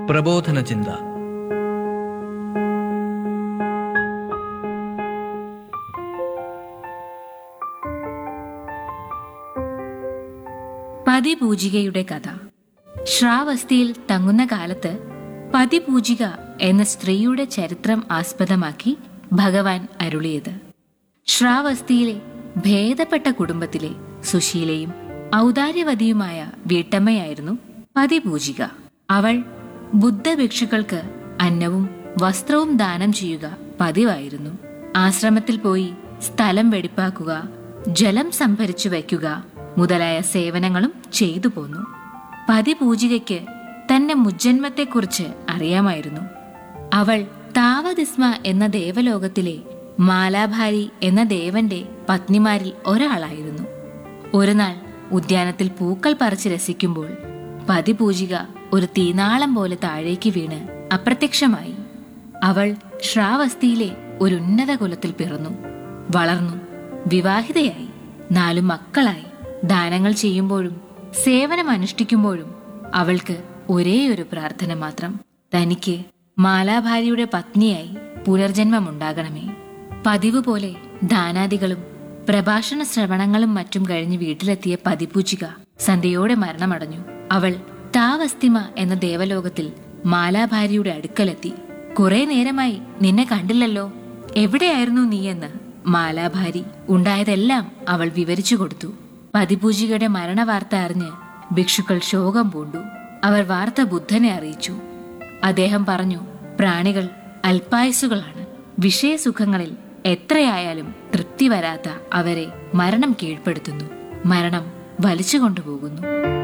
പ്രബോധന ചിന്ത പതിപൂജികയുടെ കഥ ശ്രാവസ്തിയിൽ തങ്ങുന്ന കാലത്ത് പതിപൂജിക എന്ന സ്ത്രീയുടെ ചരിത്രം ആസ്പദമാക്കി ഭഗവാൻ അരുളിയത് ശ്രാവസ്തിയിലെ ഭേദപ്പെട്ട കുടുംബത്തിലെ സുശീലയും ഔദാര്യവതിയുമായ വീട്ടമ്മയായിരുന്നു പതിപൂജിക അവൾ ബുദ്ധഭിക്ഷുക്കൾക്ക് അന്നവും വസ്ത്രവും ദാനം ചെയ്യുക പതിവായിരുന്നു ആശ്രമത്തിൽ പോയി സ്ഥലം വെടിപ്പാക്കുക ജലം സംഭരിച്ചു വയ്ക്കുക മുതലായ സേവനങ്ങളും ചെയ്തു പോന്നു പതിപൂജികയ്ക്ക് തന്റെ മുജ്ജന്മത്തെക്കുറിച്ച് അറിയാമായിരുന്നു അവൾ താവതിസ്മ എന്ന ദേവലോകത്തിലെ മാലാഭാരി എന്ന ദേവന്റെ പത്നിമാരിൽ ഒരാളായിരുന്നു ഒരു നാൾ ഉദ്യാനത്തിൽ പൂക്കൾ പറിച്ച് രസിക്കുമ്പോൾ പതിപൂജിക ഒരു തീനാളം പോലെ താഴേക്ക് വീണ് അപ്രത്യക്ഷമായി അവൾ ശ്രാവസ്തിയിലെ ഒരു ഉന്നത കുലത്തിൽ പിറന്നു വളർന്നു വിവാഹിതയായി നാലു മക്കളായി ദാനങ്ങൾ ചെയ്യുമ്പോഴും സേവനം അനുഷ്ഠിക്കുമ്പോഴും അവൾക്ക് ഒരേ ഒരു പ്രാർത്ഥന മാത്രം തനിക്ക് മാലാഭാരിയുടെ പത്നിയായി പുനർജന്മമുണ്ടാകണമേ പതിവ് പോലെ ദാനാദികളും പ്രഭാഷണ ശ്രവണങ്ങളും മറ്റും കഴിഞ്ഞ് വീട്ടിലെത്തിയ പതിപൂജിക സന്ധ്യയോടെ മരണമടഞ്ഞു അവൾ താവസ്തിമ എന്ന ദേവലോകത്തിൽ മാലാഭാരിയുടെ അടുക്കലെത്തി കുറെ നേരമായി നിന്നെ കണ്ടില്ലല്ലോ എവിടെയായിരുന്നു നീയെന്ന് മാലാഭാരി ഉണ്ടായതെല്ലാം അവൾ വിവരിച്ചു കൊടുത്തു പതിപൂജികയുടെ മരണവാർത്ത അറിഞ്ഞ് ഭിക്ഷുക്കൾ ശോകം പൂണ്ടു അവർ വാർത്ത ബുദ്ധനെ അറിയിച്ചു അദ്ദേഹം പറഞ്ഞു പ്രാണികൾ അല്പായുസുകളാണ് വിഷയസുഖങ്ങളിൽ എത്രയായാലും തൃപ്തി വരാത്ത അവരെ മരണം കീഴ്പ്പെടുത്തുന്നു മരണം വലിച്ചു കൊണ്ടുപോകുന്നു